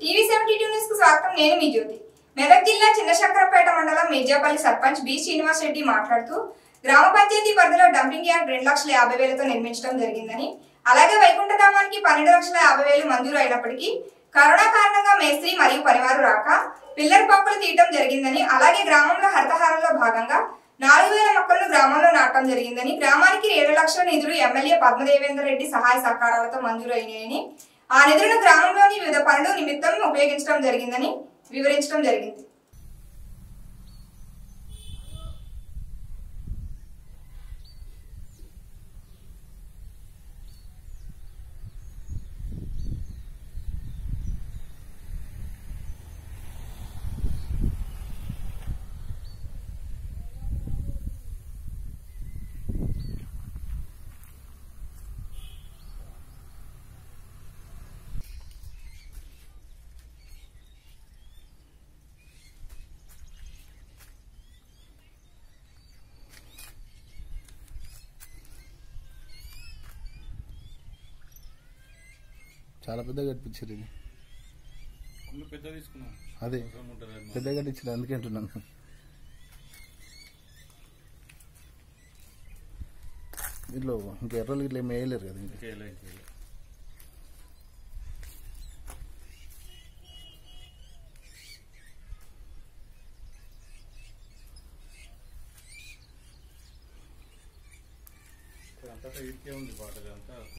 TV seventy two news కు స్వాగతం నేను మీ జ్యోతి మెదక్ జిల్లా చిన్నశంకరపేట మండలం మిర్జాపల్లి సర్పంచ్ బి శ్రీనివాస్ రెడ్డి మాట్లాడుతూ గ్రామ పంచాయతీ పరిధిలో డంపింగ్ యార్డ్ రెండు లక్షల యాభై వేలతో నిర్మించడం జరిగిందని అలాగే వైకుంఠధామానికి పన్నెండు లక్షల యాభై వేలు మంజూరు అయినప్పటికీ కరోనా కారణంగా మేస్త్రి మరియు పనివారు రాక పిల్లర్ పప్పులు తీయటం జరిగిందని అలాగే గ్రామంలో హరితహారంలో భాగంగా నాలుగు వేల మొక్కలను గ్రామంలో నాటడం జరిగిందని గ్రామానికి ఏడు లక్షల నిధులు ఎమ్మెల్యే పద్మదేవేందర్ రెడ్డి సహాయ సహకారాలతో మంజూరు అయినాయని ఆ నిధులను గ్రామంలోని వివిధ పనులు నిమిత్తం ఉపయోగించడం జరిగిందని వివరించడం జరిగింది చాలా పెద్దగా కట్టించారు ఇది ఇల్లు పెద్ద తీసుకున్నాం అదే అవసరం ఉంటుంది అది పెద్దగా కట్టించారు అందుకే అంటున్నాను దీంట్లో ఇంకా ఎర్రలు ఇట్లా ఏమి వేయలేరు కదా ఇంకా ఇంకేలా ఇంకేలా అంతటా ఇటుకే ఉంది బాటలు అంతా